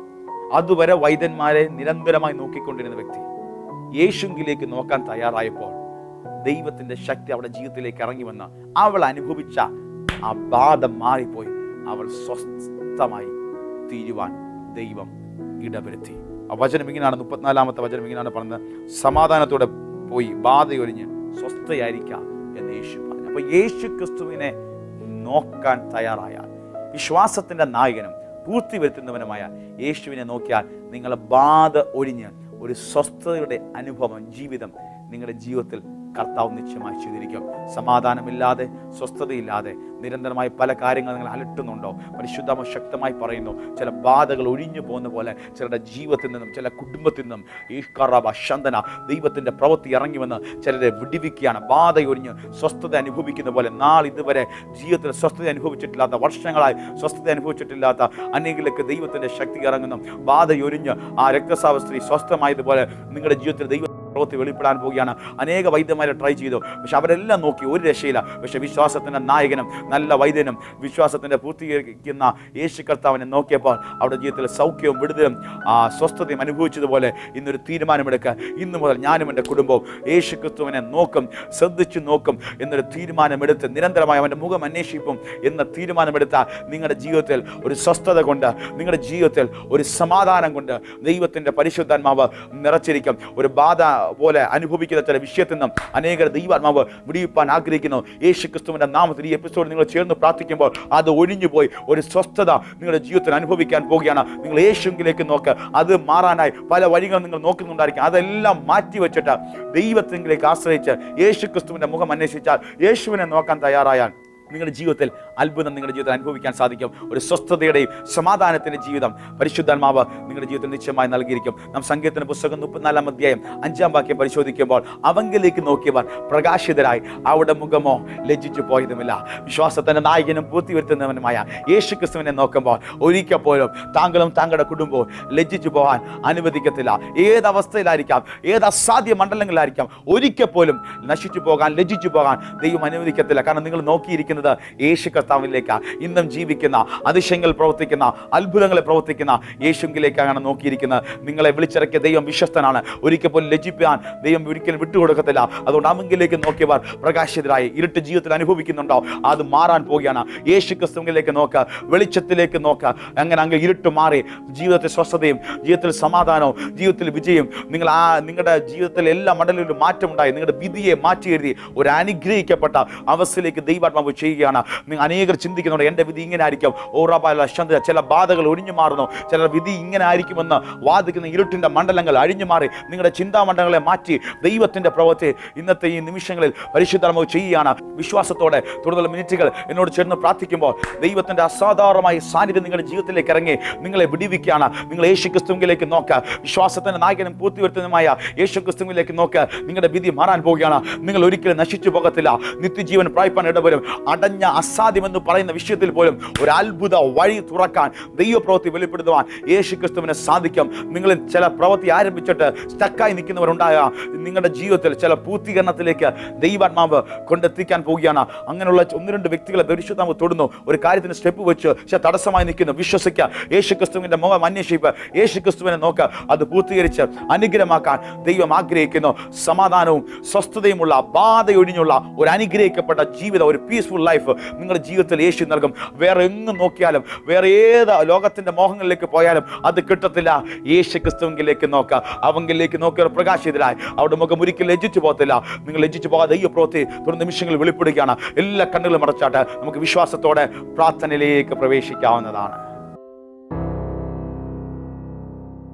അതുവരെ വൈദ്യന്മാരെ നിരന്തരമായി നോക്കിക്കൊണ്ടിരുന്ന വ്യക്തി യേശുങ്കിലേക്ക് നോക്കാൻ തയ്യാറായപ്പോൾ ദൈവത്തിന്റെ ശക്തി അവളുടെ ജീവിതത്തിലേക്ക് ഇറങ്ങി വന്ന് അവൾ അനുഭവിച്ച ആ ബാധ മാറിപ്പോയി അവൾ സ്വസ്ഥമായി തീരുവാൻ ദൈവം ഇടവരുത്തി ആ വചനം ഇങ്ങനെയാണ് മുപ്പത്തിനാലാമത്തെ വചനം ഇങ്ങനെയാണ് പറഞ്ഞത് സമാധാനത്തോടെ പോയി ബാധയൊരിഞ്ഞ് സ്വസ്ഥയായിരിക്കാം എന്ന് യേശു പറഞ്ഞു അപ്പൊ യേശു ക്രിസ്തുവിനെ നോക്കാൻ തയ്യാറായാൽ വിശ്വാസത്തിന്റെ നായകനും പൂർത്തി വരുത്തുന്നവനുമായ യേശുവിനെ നോക്കിയാൽ നിങ്ങളെ ബാധ ഒഴിഞ്ഞ് ഒരു സ്വസ്ഥതയുടെ അനുഭവം ജീവിതം നിങ്ങളുടെ ജീവിതത്തിൽ കർത്താവ് നിശ്ചയമായി ചെയ്തിരിക്കും സമാധാനമില്ലാതെ സ്വസ്ഥതയില്ലാതെ നിരന്തരമായി പല കാര്യങ്ങൾ നിങ്ങൾ അലട്ടുന്നുണ്ടോ പരിശുദ്ധമ ശക്തമായി പറയുന്നു ചില ബാധകൾ ഒഴിഞ്ഞു പോകുന്ന പോലെ ചിലരുടെ ജീവിതത്തിൽ നിന്നും ചില കുടുംബത്തിൽ നിന്നും ഈഷ്കറാബ ശന്തന ദൈവത്തിൻ്റെ പ്രവൃത്തി ഇറങ്ങി വന്ന് ചിലരെ വിടിവിക്കുകയാണ് ബാധയൊഴിഞ്ഞ് സ്വസ്ഥത അനുഭവിക്കുന്ന പോലെ നാളെ ഇതുവരെ ജീവിതത്തിൽ സ്വസ്ഥത അനുഭവിച്ചിട്ടില്ലാത്ത വർഷങ്ങളായി സ്വസ്ഥത അനുഭവിച്ചിട്ടില്ലാത്ത അനേകിലേക്ക് ദൈവത്തിൻ്റെ ശക്തി ഇറങ്ങുന്നു ബാധയൊഴിഞ്ഞ് ആ രക്തസാവ സ്ത്രീ സ്വസ്ഥമായതുപോലെ നിങ്ങളുടെ ജീവിതത്തിൽ ദൈവ പ്രവൃത്തി വെളിപ്പെടാൻ പോവുകയാണ് അനേക വൈദ്യന്മാരെ ട്രൈ ചെയ്തു പക്ഷെ അവരെല്ലാം നോക്കി ഒരു രക്ഷയില്ല പക്ഷെ വിശ്വാസത്തിന്റെ നായകനും നല്ല വൈദ്യനും വിശ്വാസത്തിന്റെ പൂർത്തീകരിക്കുന്ന യേശു കർത്താവിനെ നോക്കിയപ്പോൾ അവരുടെ ജീവിതത്തിൽ സൗഖ്യവും വിടുതലും ആ സ്വസ്ഥതയും അനുഭവിച്ചതുപോലെ ഇന്നൊരു തീരുമാനമെടുക്കുക ഇന്നു മുതൽ ഞാനും എൻ്റെ കുടുംബവും യേശു ക്രിസ്തുവിനെ നോക്കും ശ്രദ്ധിച്ചു നോക്കും എന്നൊരു തീരുമാനമെടുത്ത് നിരന്തരമായി അവൻ്റെ മുഖം അന്വേഷിപ്പും എന്ന തീരുമാനമെടുത്ത നിങ്ങളുടെ ജീവിതത്തിൽ ഒരു സ്വസ്ഥത കൊണ്ട് നിങ്ങളുടെ ജീവിതത്തിൽ ഒരു സമാധാനം കൊണ്ട് ദൈവത്തിൻ്റെ പരിശുദ്ധാത്മാവ് നിറച്ചിരിക്കും ഒരു ബാധ പോലെ അനുഭവിക്കുന്ന ചില വിഷയത്തിൽ നിന്നും അനേകർ ദൈവാത്മാവ് വിടിയിപ്പാൻ ആഗ്രഹിക്കുന്നു യേശു ക്രിസ്തുവിന്റെ നാമത്തിൽ ഈ എപ്പിസോഡ് നിങ്ങൾ ചേർന്ന് പ്രാർത്ഥിക്കുമ്പോൾ അത് ഒഴിഞ്ഞു പോയി ഒരു സ്വസ്ഥത നിങ്ങളുടെ ജീവിതത്തിൽ അനുഭവിക്കാൻ പോവുകയാണ് നിങ്ങൾ യേശുവിലേക്ക് നോക്ക് അത് മാറാനായി പല വഴികളും നിങ്ങൾ നോക്കുന്നുണ്ടായിരിക്കും അതെല്ലാം മാറ്റി വെച്ചിട്ട് ദൈവത്തിലേക്ക് ആശ്രയിച്ച് യേശു ക്രിസ്തുവിന്റെ മുഖം അന്വേഷിച്ചാൽ യേശുവിനെ നോക്കാൻ തയ്യാറായാൽ നിങ്ങളുടെ ജീവിതത്തിൽ അത്ഭുതം നിങ്ങളുടെ ജീവിതത്തിൽ അനുഭവിക്കാൻ സാധിക്കും ഒരു സ്വസ്ഥതയുടെയും സമാധാനത്തിന്റെ ജീവിതം പരിശുദ്ധാത്മാവ് നിങ്ങളുടെ ജീവിതത്തിൽ നിശ്ചയമായി നൽകിയിരിക്കും നാം സംഗീതത്തിന്റെ പുസ്തകം മുപ്പത്തിനാലാം അധ്യായം അഞ്ചാം വാക്യം പരിശോധിക്കുമ്പോൾ അവങ്കിലേക്ക് നോക്കിയവർ പ്രകാശിതരായി അവിടെ മുഖമോ ലജ്ജിച്ചു പോയതുമില്ല വിശ്വാസത്തിന്റെ നായകനും പൂർത്തിവരുത്തുന്നവനുമായ യേശു ക്രിസ്തുവിനെ നോക്കുമ്പോൾ ഒരിക്കൽ പോലും താങ്കളും താങ്കളുടെ കുടുംബവും ലജ്ജിച്ചു പോകാൻ അനുവദിക്കത്തില്ല ഏത് അവസ്ഥയിലായിരിക്കാം ഏത് അസാധ്യ മണ്ഡലങ്ങളിലായിരിക്കാം ഒരിക്കൽ പോലും നശിച്ചു പോകാൻ ലജ്ജിച്ചു പോകാൻ ദൈവം അനുവദിക്കത്തില്ല കാരണം നിങ്ങൾ നോക്കിയിരിക്കുന്നത് യേശു കർത്താവിലേക്കാണ് ഇന്നും ജീവിക്കുന്ന അതിശയങ്ങൾ പ്രവർത്തിക്കുന്ന അത്ഭുതങ്ങളെ പ്രവർത്തിക്കുന്ന യേശുങ്കിലേക്കാണ് നോക്കിയിരിക്കുന്നത് നിങ്ങളെ വിളിച്ചിറക്കിയ ദൈവം വിശ്വസ്തനാണ് ഒരിക്കൽ പോലും ലജ്ജിപ്പാൻ ദൈവം ഒരിക്കലും വിട്ടുകൊടുക്കത്തില്ല അതുകൊണ്ട് അമെങ്കിലേക്ക് നോക്കിയവർ പ്രകാശിതരായി ഇരുട്ട് ജീവിതത്തിൽ അനുഭവിക്കുന്നുണ്ടോ അത് മാറാൻ പോവുകയാണ് യേശു ക്രിസ്തുവിലേക്ക് നോക്കുക വെളിച്ചത്തിലേക്ക് നോക്കുക അങ്ങനെ അങ്ങ് ഇരുട്ട് മാറി ജീവിതത്തിൽ സ്വസ്ഥതയും ജീവിതത്തിൽ സമാധാനവും ജീവിതത്തിൽ വിജയം നിങ്ങൾ ആ നിങ്ങളുടെ ജീവിതത്തിൽ എല്ലാ മണ്ഡലങ്ങളിലും മാറ്റമുണ്ടായി നിങ്ങളുടെ വിധിയെ മാറ്റി എഴുതി ഒരു അനുഗ്രഹിക്കപ്പെട്ട അവസ്ഥയിലേക്ക് ദൈവാത്മാവ് ചെയ്യുകയാണ് നിങ്ങൾ അനേകർ ചിന്തിക്കുന്നുണ്ട് എൻ്റെ വിധി ഇങ്ങനെ ആയിരിക്കും ഓറാബാല ശാന്ത ചില ബാധകൾ ഒഴിഞ്ഞു മാറുന്നു ചില വിധി ഇങ്ങനെ ആയിരിക്കുമെന്ന് വാദിക്കുന്ന ഇരുട്ടിൻ്റെ മണ്ഡലങ്ങൾ അഴിഞ്ഞു മാറി നിങ്ങളുടെ ചിന്താമണ്ഡലങ്ങളെ മാറ്റി ദൈവത്തിൻ്റെ പ്രവൃത്തി ഇന്നത്തെ ഈ നിമിഷങ്ങളിൽ പരിശുദ്ധമാവ് ചെയ്യുകയാണ് വിശ്വാസത്തോടെ തുടർന്നുള്ള മിനിറ്റുകൾ എന്നോട് ചേർന്ന് പ്രാർത്ഥിക്കുമ്പോൾ ദൈവത്തിൻ്റെ അസാധാരണമായ സാന്നിധ്യം നിങ്ങളുടെ ജീവിതത്തിലേക്ക് ഇറങ്ങി നിങ്ങളെ വിടിവിക്കുകയാണ് നിങ്ങൾ യേശു ക്രിസ്തുവിലേക്ക് നോക്കുക വിശ്വാസത്തിൻ്റെ നായകനും പൂർത്തിവരുത്തുന്നതുമായ യേശു ക്രിസ്തുവിലേക്ക് നോക്കുക നിങ്ങളുടെ വിധി മാറാൻ പോവുകയാണ് നിങ്ങൾ ഒരിക്കലും നശിച്ചു പോകത്തില്ല നിത്യജീവൻ പ്രായ്പാൻ ഇടവരും അടഞ്ഞ അസാധ്യമെന്ന് പറയുന്ന വിഷയത്തിൽ പോലും ഒരു അത്ഭുത വഴി തുറക്കാൻ ദൈവപ്രവൃത്തി വെളിപ്പെടുത്തുവാൻ യേശു ക്രിസ്തുവിന് സാധിക്കും നിങ്ങൾ ചില പ്രവൃത്തി ആരംഭിച്ചിട്ട് സ്റ്റക്കായി നിൽക്കുന്നവരുണ്ടാകാം നിങ്ങളുടെ ജീവിതത്തിൽ ചില പൂർത്തീകരണത്തിലേക്ക് ദൈവാത്മാവ് കൊണ്ടെത്തിക്കാൻ പോവുകയാണ് അങ്ങനെയുള്ള ഒന്ന് രണ്ട് വ്യക്തികളെ പരിശുദ്ധാത്മാവ് തൊടുന്നു ഒരു കാര്യത്തിന് സ്റ്റെപ്പ് വെച്ച് പക്ഷെ തടസ്സമായി നിൽക്കുന്നു വിശ്വസിക്കുക യേശു ക്രിസ്തുവിന്റെ മുഖം അന്വേഷിപ്പ് യേശു ക്രിസ്തുവിനെ നോക്കുക അത് പൂർത്തീകരിച്ച് അനുഗ്രഹമാക്കാൻ ദൈവം ആഗ്രഹിക്കുന്നു സമാധാനവും സ്വസ്ഥതയുമുള്ള ബാധയൊഴിഞ്ഞുള്ള ഒരു അനുഗ്രഹിക്കപ്പെട്ട ജീവിതം ഒരു പീസ്ഫുൾ ലൈഫ് നിങ്ങളുടെ ജീവിതത്തിൽ യേശു നൽകും വേറെ എങ്ങും നോക്കിയാലും വേറെ ഏത് ലോകത്തിന്റെ മോഹങ്ങളിലേക്ക് പോയാലും അത് കിട്ടത്തില്ല യേശു ക്രിസ്തുവിലേക്ക് നോക്കുക അവങ്കിലേക്ക് നോക്കിയ പ്രകാശിതരായി അവിടെ മുഖം ഒരിക്കലും ലജ്ജിച്ചു പോകത്തില്ല നിങ്ങൾ ലജ്ജിച്ചു പോകാതെ ദൈവ പ്രവൃത്തി തുടർ നിമിഷങ്ങൾ വെളിപ്പെടുകയാണ് എല്ലാ കണ്ണുകളും അടച്ചാട്ട് നമുക്ക് വിശ്വാസത്തോടെ പ്രാർത്ഥനയിലേക്ക് പ്രവേശിക്കാവുന്നതാണ്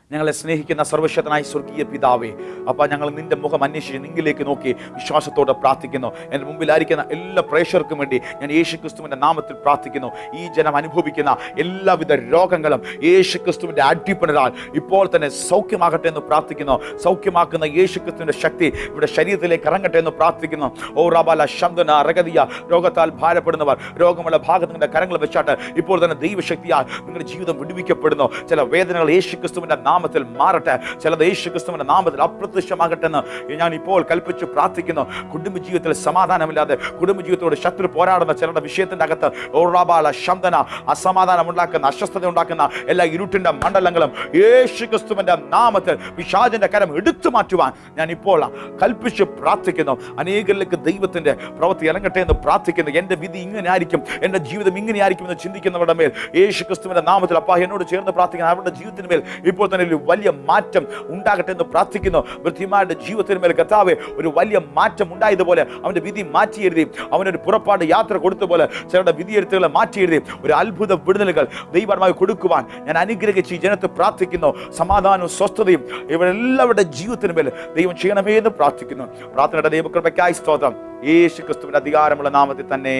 ഞങ്ങളെ സ്നേഹിക്കുന്ന സർവശക്തനായ സ്വർഗീയ പിതാവേ അപ്പ ഞങ്ങൾ നിന്റെ മുഖം അന്വേഷിച്ച് നിങ്ങളിലേക്ക് നോക്കി വിശ്വാസത്തോടെ പ്രാർത്ഥിക്കുന്നു എൻ്റെ മുമ്പിലായിരിക്കുന്ന എല്ലാ പ്രേക്ഷകർക്കും വേണ്ടി ഞാൻ യേശു ക്രിസ്തുവിൻ്റെ നാമത്തിൽ പ്രാർത്ഥിക്കുന്നു ഈ ജനം അനുഭവിക്കുന്ന എല്ലാവിധ രോഗങ്ങളും യേശു ക്രിസ്തുവിൻ്റെ അടിപ്പിണരാൽ ഇപ്പോൾ തന്നെ സൗഖ്യമാകട്ടെ എന്ന് പ്രാർത്ഥിക്കുന്നു സൗഖ്യമാക്കുന്ന യേശു ക്രിസ്തുവിൻ്റെ ശക്തി ഇവിടെ ശരീരത്തിലേക്ക് ഇറങ്ങട്ടെ എന്ന് പ്രാർത്ഥിക്കുന്നു ഓ റബാല ശബ്ദന റഗതിയ രോഗത്താൽ ഭാരപ്പെടുന്നവർ രോഗമുള്ള ഭാഗത്ത് നിങ്ങളുടെ കരങ്ങൾ വെച്ചാട്ട് ഇപ്പോൾ തന്നെ ദൈവശക്തിയാൽ നിങ്ങളുടെ ജീവിതം വിടുവിക്കപ്പെടുന്നു ചില വേദനകൾ യേശു ക്രിസ്തുവിൻ്റെ നാമത്തിൽ മാറട്ടെ ചിലത് യേശു ക്രിസ്തുവിൻ്റെ നാമത്തിൽ അപ്രത്യക്ഷമാകട്ടെ എന്ന് ഞാൻ ഇപ്പോൾ കൽപ്പിച്ച് പ്രാർത്ഥിക്കുന്നു കുടുംബ ജീവിതത്തിൽ സമാധാനമില്ലാതെ കുടുംബ ജീവിതത്തോട് ശത്രു പോരാടുന്ന ചിലരുടെ വിഷയത്തിൻ്റെ അകത്ത് ഓറാബാല ശബ്ദന അസമാധാനം ഉണ്ടാക്കുന്ന അസ്വസ്ഥത ഉണ്ടാക്കുന്ന എല്ലാ ഇരുട്ടിൻ്റെ മണ്ഡലങ്ങളും യേശു ക്രിസ്തുവിൻ്റെ നാമത്തിൽ പിശാചിൻ്റെ കരം എടുത്തു മാറ്റുവാൻ ഞാൻ ഇപ്പോൾ കൽപ്പിച്ച് പ്രാർത്ഥിക്കുന്നു അനേകരിലേക്ക് ദൈവത്തിൻ്റെ പ്രവൃത്തി ഇറങ്ങട്ടെ എന്ന് പ്രാർത്ഥിക്കുന്നു എൻ്റെ വിധി ഇങ്ങനെ ആയിരിക്കും എൻ്റെ ജീവിതം ഇങ്ങനെ ആയിരിക്കും എന്ന് ചിന്തിക്കുന്നവരുടെ മേൽ യേശു ക്രിസ്തുവിൻ്റെ നാമത്തിൽ അപ്പാ എന്നോട് ചേർന്ന് പ്രാർത്ഥിക്കുന്ന അവരുടെ ജീവിതത്തിന് മേൽ ഇപ്പോൾ തന്നെ ഒരു വലിയ മാറ്റം ഉണ്ടാകട്ടെ എന്ന് പ്രാർത്ഥിക്കുന്നു വൃത്തിമാരുടെ ജീവിതത്തിന് മേൽ കർത്താവെ ഒരു വലിയ മാറ്റം ഉണ്ടായതുപോലെ അവൻ്റെ വിധി മാറ്റി എഴുതി അവനൊരു പുറപ്പാട് യാത്ര കൊടുത്ത പോലെ ചിലരുടെ വിധിയെഴുത്തുകളെ മാറ്റി എഴുതി ഒരു അത്ഭുത വിടുതലുകൾ ദൈവമായി കൊടുക്കുവാൻ ഞാൻ അനുഗ്രഹിച്ച് ഈ ജനത്തെ പ്രാർത്ഥിക്കുന്നു സമാധാനവും സ്വസ്ഥതയും ഇവരെല്ലാവരുടെ ജീവിതത്തിന് മേൽ ദൈവം ചെയ്യണമേ എന്ന് പ്രാർത്ഥിക്കുന്നു പ്രാർത്ഥനയുടെ ദൈവകൃപയ്ക്കായി സ്തോത്രം യേശു ക്രിസ്തുവിന്റെ അധികാരമുള്ള നാമത്തിൽ തന്നെ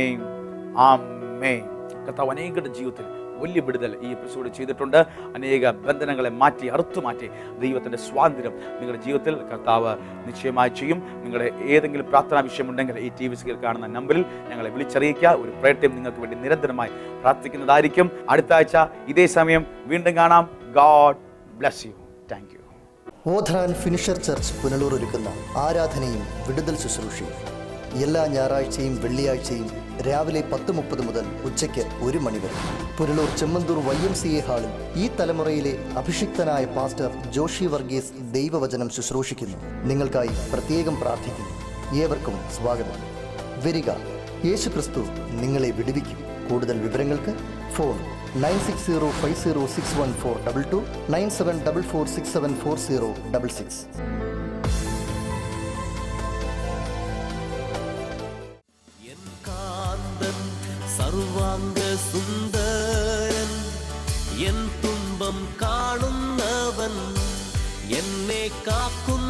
ആമേ കർത്താവ് അനേകരുടെ ജീവിതത്തിൽ വലിയ വിടുതൽ ഈ എപ്പിസോഡ് ചെയ്തിട്ടുണ്ട് അനേക ബന്ധനങ്ങളെ മാറ്റി അറുത്തു മാറ്റി ദൈവത്തിൻ്റെ സ്വാതന്ത്ര്യം നിങ്ങളുടെ ജീവിതത്തിൽ കർത്താവ് നിശ്ചയമായി ചെയ്യും നിങ്ങളുടെ ഏതെങ്കിലും പ്രാർത്ഥനാ വിഷയമുണ്ടെങ്കിൽ ഈ ടി വി സ്കിൽ കാണുന്ന നമ്പറിൽ ഞങ്ങളെ വിളിച്ചറിയിക്കുക ഒരു പ്രയർ ടീം നിങ്ങൾക്ക് വേണ്ടി നിരന്തരമായി പ്രാർത്ഥിക്കുന്നതായിരിക്കും അടുത്ത ആഴ്ച ഇതേ സമയം വീണ്ടും കാണാം God bless you thank you author and finisher church Punalur ഒരുക്കുന്ന ആരാധനയും വിടുതൽ ശുശ്രൂഷയും എല്ലാ ഞായറാഴ്ചയും വെള്ളിയാഴ്ചയും രാവിലെ പത്ത് മുപ്പത് മുതൽ ഉച്ചയ്ക്ക് ഒരു മണി വരെ Punalur Chemmanthur Y M C A ഹാളിൽ ഈ തലമുറയിലെ അഭിഷിക്തനായ പാസ്റ്റർ ജോഷി വർഗീസ് ദൈവവചനം ശുശ്രൂഷിക്കുന്നു നിങ്ങൾക്കായി പ്രത്യേകം പ്രാർത്ഥിക്കുന്നു ഏവർക്കും സ്വാഗതം വരിക യേശു ക്രിസ്തു നിങ്ങളെ വിടുവിക്കും കൂടുതൽ വിവരങ്ങൾക്ക് phone nine six zero five zero six one four double two nine seven double four six seven four zero double six എൻ കാന്തൻ സർവാംഗ സുന്ദരൻ എൻ തുമ്പം കാണുന്നവൻ എന്നെ കാക്കുന്ന